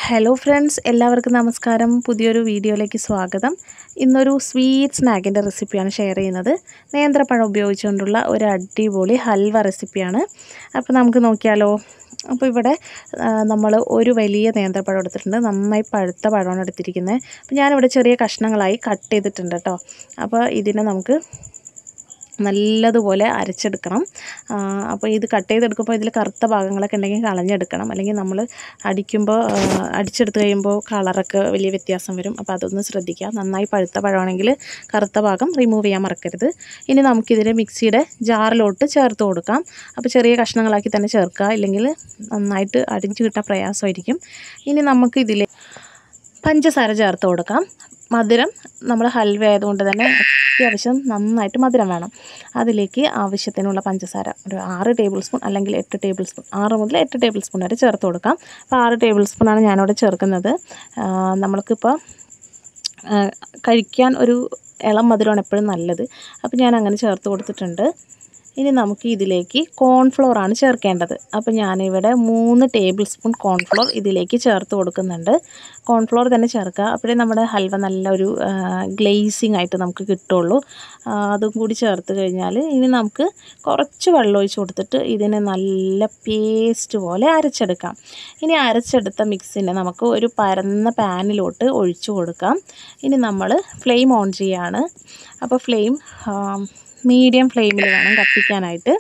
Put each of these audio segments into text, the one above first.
hello friends എല്ലാവർക്കും നമസ്കാരം പുതിയൊരു വീഡിയോയിലേക്ക് സ്വാഗതം ഇന്നൊരു സ്വീറ്റ് സ്നാക്കിൻ്റെ റെസിപ്പിയാണ് ഷെയർ ചെയ്യുന്നത് നേന്ത്രപ്പഴം ഉപയോഗിച്ചുകൊണ്ടുള്ള ഒരു അടിപൊളി ഹൽവ റെസിപ്പിയാണ് അപ്പോൾ നമുക്ക് നോക്കിയാലോ അപ്പോൾ ഇവിടെ നമ്മൾ ഒരു വലിയ നേന്ത്രപ്പഴം എടുത്തിട്ടുണ്ട് നന്നായി പഴുത്ത പഴമാണ് എടുത്തിരിക്കുന്നത് അപ്പോൾ ഞാനിവിടെ ചെറിയ കഷ്ണങ്ങളായി കട്ട് ചെയ്തിട്ടുണ്ട് കേട്ടോ അപ്പോൾ ഇതിനെ നമുക്ക് നല്ലതുപോലെ അരച്ചെടുക്കണം അപ്പോൾ ഇത് കട്ട് ചെയ്തെടുക്കുമ്പോൾ ഇതിൽ കറുത്ത ഭാഗങ്ങളൊക്കെ ഉണ്ടെങ്കിൽ കളഞ്ഞെടുക്കണം അല്ലെങ്കിൽ നമ്മൾ അടിക്കുമ്പോൾ അടിച്ചെടുത്ത് കഴിയുമ്പോൾ കളറൊക്കെ വലിയ വ്യത്യാസം വരും അപ്പോൾ അതൊന്ന് ശ്രദ്ധിക്കുക നന്നായി പഴുത്ത പഴമാണെങ്കിൽ കറുത്ത ഭാഗം റിമൂവ് ചെയ്യാൻ മറക്കരുത് ഇനി നമുക്കിതിനെ മിക്സിയുടെ ജാറിലോട്ട് ചേർത്ത് കൊടുക്കാം അപ്പോൾ ചെറിയ കഷ്ണങ്ങളാക്കി തന്നെ ചേർക്കുക ഇല്ലെങ്കിൽ നന്നായിട്ട് അടിഞ്ഞു കിട്ടാൻ പ്രയാസമായിരിക്കും ഇനി നമുക്കിതിൽ പഞ്ചസാര ചേർത്ത് കൊടുക്കാം മധുരം നമ്മൾ ഹൽവ ആയതുകൊണ്ട് തന്നെ അത്യാവശ്യം നന്നായിട്ട് മധുരം വേണം അതിലേക്ക് ആവശ്യത്തിനുള്ള പഞ്ചസാര ഒരു ആറ് ടേബിൾ സ്പൂൺ അല്ലെങ്കിൽ എട്ട് ടേബിൾ സ്പൂൺ ആറ് മുതൽ എട്ട് ടേബിൾ സ്പൂൺ വരെ ചേർത്ത് കൊടുക്കാം അപ്പോൾ ആറ് ടേബിൾ സ്പൂണാണ് ഞാനിവിടെ ചേർക്കുന്നത് നമ്മൾക്കിപ്പോൾ കഴിക്കാൻ ഒരു ഇളം മധുരമാണ് എപ്പോഴും നല്ലത് അപ്പോൾ ഞാൻ അങ്ങനെ ചേർത്ത് കൊടുത്തിട്ടുണ്ട് ഇനി നമുക്ക് ഇതിലേക്ക് കോൺഫ്ലോർ ആണ് ചേർക്കേണ്ടത് അപ്പോൾ ഞാനിവിടെ മൂന്ന് ടേബിൾ സ്പൂൺ കോൺഫ്ലോർ ഇതിലേക്ക് ചേർത്ത് കൊടുക്കുന്നുണ്ട് കോൺഫ്ലോർ തന്നെ ചേർക്കുക അപ്പോഴേ നമ്മുടെ ഹൽവ നല്ലൊരു ഗ്ലേസിങ് ആയിട്ട് നമുക്ക് കിട്ടുള്ളൂ അതും കൂടി ചേർത്ത് കഴിഞ്ഞാൽ ഇനി നമുക്ക് കുറച്ച് വെള്ളം ഒഴിച്ച് കൊടുത്തിട്ട് ഇതിനെ നല്ല പേസ്റ്റ് പോലെ അരച്ചെടുക്കാം ഇനി അരച്ചെടുത്ത മിക്സിനെ നമുക്ക് ഒരു പരന്ന പാനിലോട്ട് ഒഴിച്ചു കൊടുക്കാം ഇനി നമ്മൾ ഫ്ലെയിം ഓൺ ചെയ്യാണ് അപ്പോൾ ഫ്ലെയിം മീഡിയം ഫ്ലെയിമിൽ വേണം കത്തിക്കാനായിട്ട്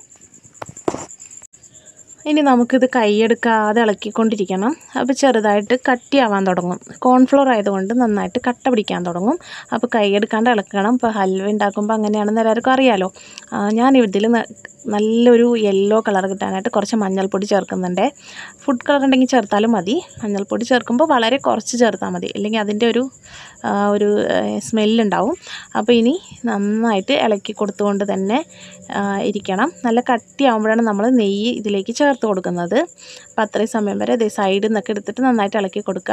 ഇനി നമുക്കിത് കൈയെടുക്കാതെ ഇളക്കിക്കൊണ്ടിരിക്കണം അപ്പോൾ ചെറുതായിട്ട് കട്ടിയാവാൻ തുടങ്ങും കോൺഫ്ലോർ ആയതുകൊണ്ട് നന്നായിട്ട് കട്ട പിടിക്കാൻ തുടങ്ങും അപ്പോൾ കൈയെടുക്കാണ്ട് ഇളക്കണം ഇപ്പോൾ ഹൽവ ഉണ്ടാക്കുമ്പോൾ അങ്ങനെയാണെന്ന് എല്ലാവർക്കും അറിയാലോ ഞാൻ ഇതിൽ നല്ലൊരു യെല്ലോ കളർ കിട്ടാനായിട്ട് കുറച്ച് മഞ്ഞൾപ്പൊടി ചേർക്കുന്നുണ്ട് ഫുഡ് കളർ ഉണ്ടെങ്കിൽ ചേർത്താലും മതി മഞ്ഞൾപ്പൊടി ചേർക്കുമ്പോൾ വളരെ കുറച്ച് ചേർത്താൽ മതി അല്ലെങ്കിൽ അതിൻ്റെ ഒരു ഒരു സ്മെല്ലുണ്ടാവും അപ്പോൾ ഇനി നന്നായിട്ട് ഇളക്കി കൊടുത്തുകൊണ്ട് തന്നെ ഇരിക്കണം നല്ല കട്ടിയാകുമ്പോഴാണ് നമ്മൾ നെയ്യ് ഇതിലേക്ക് ചേർത്ത് കൊടുക്കുന്നത് അപ്പോൾ അത്രയും സമയം വരെ ഇതേ സൈഡിൽ നിന്നൊക്കെ എടുത്തിട്ട് നന്നായിട്ട് ഇളക്കി കൊടുക്കുക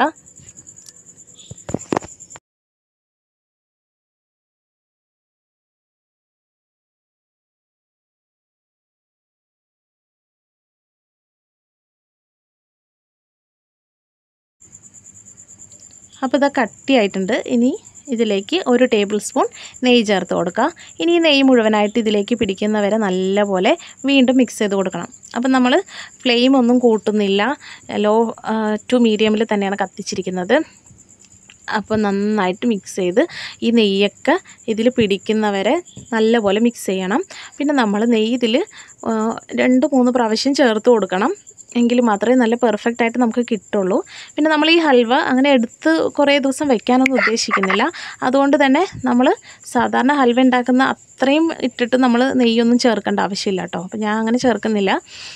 അപ്പോൾ ഇതാ കട്ടിയായിട്ടുണ്ട് ഇനി ഇതിലേക്ക് ഒരു ടേബിൾ സ്പൂൺ നെയ്യ് ചേർത്ത് കൊടുക്കുക ഇനി ഈ നെയ്യ് മുഴുവനായിട്ട് ഇതിലേക്ക് പിടിക്കുന്നവരെ നല്ലപോലെ വീണ്ടും മിക്സ് ചെയ്ത് കൊടുക്കണം അപ്പം നമ്മൾ ഫ്ലെയിം ഒന്നും കൂട്ടുന്നില്ല ലോ ടു മീഡിയമിൽ തന്നെയാണ് കത്തിച്ചിരിക്കുന്നത് അപ്പോൾ നന്നായിട്ട് മിക്സ് ചെയ്ത് ഈ നെയ്യൊക്കെ ഇതിൽ പിടിക്കുന്നവരെ നല്ലപോലെ മിക്സ് ചെയ്യണം പിന്നെ നമ്മൾ നെയ്യ് ഇതിൽ രണ്ട് മൂന്ന് പ്രാവശ്യം ചേർത്ത് കൊടുക്കണം എങ്കിൽ മാത്രമേ നല്ല പെർഫെക്റ്റ് ആയിട്ട് നമുക്ക് കിട്ടുള്ളൂ പിന്നെ നമ്മൾ ഈ ഹൽവ അങ്ങനെ എടുത്ത് കുറേ ദിവസം വെക്കാനൊന്നും ഉദ്ദേശിക്കുന്നില്ല അതുകൊണ്ട് തന്നെ നമ്മൾ സാധാരണ ഹൽവ ഉണ്ടാക്കുന്ന അത്രയും ഇട്ടിട്ട് നമ്മൾ നെയ്യൊന്നും ചേർക്കേണ്ട ആവശ്യമില്ല കേട്ടോ അപ്പോൾ ഞാൻ അങ്ങനെ ചേർക്കുന്നില്ല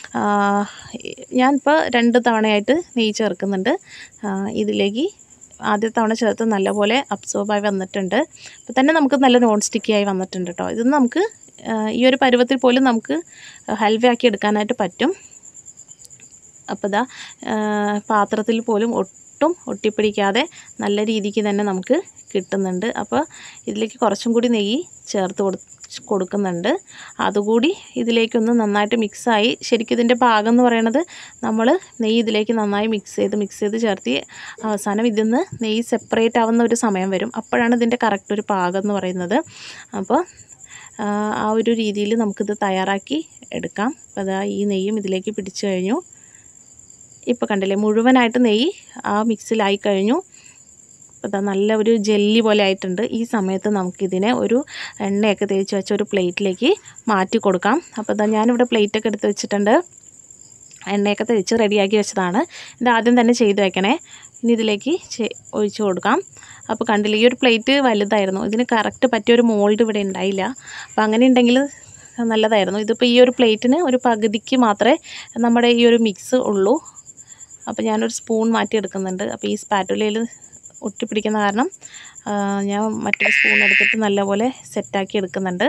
ഞാനിപ്പോൾ രണ്ട് തവണയായിട്ട് നെയ്യ് ചേർക്കുന്നുണ്ട് ഇതിലേക്ക് ആദ്യ തവണ ചേർത്ത് നല്ലപോലെ അബ്സോർബായി വന്നിട്ടുണ്ട് അപ്പോൾ തന്നെ നമുക്ക് നല്ല നോൺ സ്റ്റിക്കി ആയി വന്നിട്ടുണ്ട് കേട്ടോ ഇത് നമുക്ക് ഈ ഒരു പരുവത്തിൽ പോലും നമുക്ക് ഹൽവയാക്കി എടുക്കാനായിട്ട് പറ്റും അപ്പോൾ ഇതാ പാത്രത്തിൽ പോലും ഒട്ടും ഒട്ടിപ്പിടിക്കാതെ നല്ല രീതിക്ക് തന്നെ നമുക്ക് കിട്ടുന്നുണ്ട് അപ്പോൾ ഇതിലേക്ക് കുറച്ചും കൂടി നെയ്യ് ചേർത്ത് കൊടു കൊടുക്കുന്നുണ്ട് അതുകൂടി ഇതിലേക്കൊന്ന് നന്നായിട്ട് മിക്സായി ശരിക്കും ഇതിൻ്റെ പാകം എന്ന് പറയുന്നത് നമ്മൾ നെയ്യ് ഇതിലേക്ക് നന്നായി മിക്സ് ചെയ്ത് മിക്സ് ചെയ്ത് ചേർത്തി അവസാനം ഇതിൽ നിന്ന് നെയ്യ് സെപ്പറേറ്റ് ആവുന്ന ഒരു സമയം വരും അപ്പോഴാണ് ഇതിൻ്റെ കറക്റ്റ് ഒരു പാകം എന്ന് പറയുന്നത് അപ്പോൾ ആ ഒരു രീതിയിൽ നമുക്കിത് തയ്യാറാക്കി എടുക്കാം അപ്പോൾ അതാ ഈ നെയ്യും ഇതിലേക്ക് പിടിച്ചു കഴിഞ്ഞു ഇപ്പോൾ കണ്ടില്ലേ മുഴുവനായിട്ട് നെയ്യ് ആ മിക്സിലായി കഴിഞ്ഞു അതാ നല്ല ഒരു ജെല്ലി പോലെ ആയിട്ടുണ്ട് ഈ സമയത്ത് നമുക്കിതിനെ ഒരു എണ്ണയൊക്കെ തേച്ച് വെച്ച ഒരു പ്ലേറ്റിലേക്ക് മാറ്റി കൊടുക്കാം അപ്പോൾ ഇതാ ഞാനിവിടെ പ്ലേറ്റൊക്കെ എടുത്ത് വെച്ചിട്ടുണ്ട് എണ്ണയൊക്കെ തേച്ച് റെഡിയാക്കി വെച്ചതാണ് ഇത് ആദ്യം തന്നെ ചെയ്ത് വെക്കണേ ഇനി ഇതിലേക്ക് ഒഴിച്ച് കൊടുക്കാം അപ്പോൾ കണ്ടില്ലേ ഈ ഒരു പ്ലേറ്റ് വലുതായിരുന്നു ഇതിന് കറക്റ്റ് പറ്റിയൊരു മോൾഡ് ഇവിടെ ഉണ്ടായില്ല അപ്പോൾ അങ്ങനെ ഉണ്ടെങ്കിൽ നല്ലതായിരുന്നു ഇതിപ്പോൾ ഈ ഒരു പ്ലേറ്റിന് ഒരു പകുതിക്ക് മാത്രമേ നമ്മുടെ ഈ ഒരു മിക്സ് ഉള്ളൂ അപ്പോൾ ഞാനൊരു സ്പൂൺ മാറ്റി എടുക്കുന്നുണ്ട് അപ്പോൾ ഈ സ്പാറ്റുലയിൽ ഒട്ടിപ്പിടിക്കുന്ന കാരണം ഞാൻ മറ്റൊരു സ്പൂൺ എടുത്തിട്ട് നല്ലപോലെ സെറ്റാക്കി എടുക്കുന്നുണ്ട്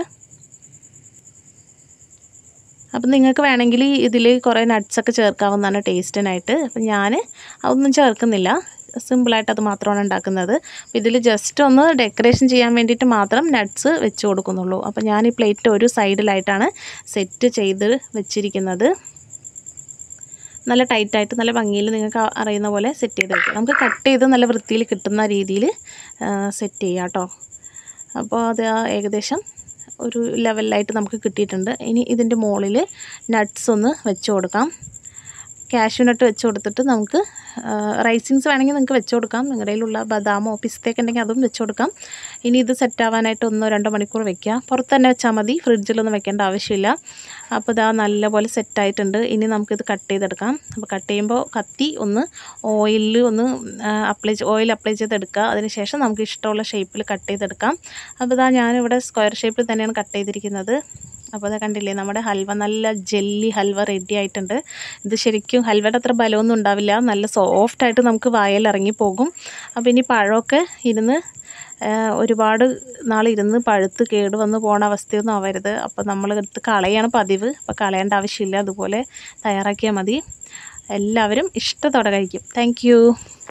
അപ്പം നിങ്ങൾക്ക് വേണമെങ്കിൽ ഇതിൽ കുറേ നട്ട്സൊക്കെ ചേർക്കാവുന്നതാണ് ടേസ്റ്റിനായിട്ട് അപ്പം ഞാൻ അതൊന്നും ചേർക്കുന്നില്ല സിമ്പിളായിട്ട് അത് മാത്രമാണ് ഉണ്ടാക്കുന്നത് ഇതിൽ ജസ്റ്റ് ഒന്ന് ഡെക്കറേഷൻ ചെയ്യാൻ വേണ്ടിയിട്ട് മാത്രം നട്ട്സ് വെച്ച് കൊടുക്കുന്നുള്ളൂ അപ്പോൾ ഞാൻ ഈ പ്ലേറ്റ് ഒരു സൈഡിലായിട്ടാണ് സെറ്റ് ചെയ്ത് വെച്ചിരിക്കുന്നത് നല്ല ടൈറ്റായിട്ട് നല്ല ഭംഗിയിൽ നിങ്ങൾക്ക് അറിയുന്ന പോലെ സെറ്റ് ചെയ്ത് വെക്കാം നമുക്ക് കട്ട് ചെയ്ത് നല്ല വൃത്തിയിൽ കിട്ടുന്ന രീതിയിൽ സെറ്റ് ചെയ്യാം കേട്ടോ അപ്പോൾ അത് ആ ഏകദേശം ഒരു ലെവലിലായിട്ട് നമുക്ക് കിട്ടിയിട്ടുണ്ട് ഇനി ഇതിൻ്റെ മുകളിൽ നട്ട്സ് ഒന്ന് വെച്ച് കൊടുക്കാം കാഷ്യൂ നട്ട് വെച്ച് കൊടുത്തിട്ട് നമുക്ക് റൈസിങ്സ് വേണമെങ്കിൽ നിങ്ങൾക്ക് വെച്ച് കൊടുക്കാം നിങ്ങളുടെ കയ്യിലുള്ള ബദാമോ പിസ്തയൊക്കെ ഉണ്ടെങ്കിൽ അതും വെച്ച് കൊടുക്കാം ഇനി ഇത് സെറ്റ് ആവാനായിട്ട് ഒന്നോ രണ്ടോ മണിക്കൂർ വെക്കുക പുറത്ത് തന്നെ വെച്ചാൽ മതി ഫ്രിഡ്ജിലൊന്നും വെക്കേണ്ട ആവശ്യമില്ല അപ്പോൾ ഇതാ നല്ലപോലെ സെറ്റായിട്ടുണ്ട് ഇനി നമുക്കിത് കട്ട് ചെയ്തെടുക്കാം അപ്പോൾ കട്ട് ചെയ്യുമ്പോൾ കത്തി ഒന്ന് ഓയിലിൽ ഒന്ന് അപ്ലൈ ഓയിൽ അപ്ലൈ ചെയ്തെടുക്കുക അതിനുശേഷം നമുക്ക് ഇഷ്ടമുള്ള ഷേപ്പിൽ കട്ട് ചെയ്തെടുക്കാം അപ്പോൾ ഇതാ ഞാനിവിടെ സ്ക്വയർ ഷേപ്പിൽ തന്നെയാണ് കട്ട് ചെയ്തിരിക്കുന്നത് അപ്പോൾ അത് കണ്ടില്ലേ നമ്മുടെ ഹൽവ നല്ല ജെല്ലി ഹൽവ റെഡി ആയിട്ടുണ്ട് ഇത് ശരിക്കും ഹൽവയുടെ അത്ര ബലമൊന്നും ഉണ്ടാവില്ല നല്ല സോഫ്റ്റായിട്ട് നമുക്ക് വായിൽ ഇറങ്ങി പോകും അപ്പോൾ ഇനി പഴമൊക്കെ ഇരുന്ന് ഒരുപാട് നാൾ ഇരുന്ന് പഴുത്ത് കേട് വന്ന് പോണ അവസ്ഥയൊന്നും ആവരുത് അപ്പോൾ നമ്മൾ എടുത്ത് കളയാണ് പതിവ് അപ്പോൾ കളയേണ്ട ആവശ്യമില്ല അതുപോലെ തയ്യാറാക്കിയാൽ മതി എല്ലാവരും ഇഷ്ടത്തോടെ കഴിക്കും താങ്ക്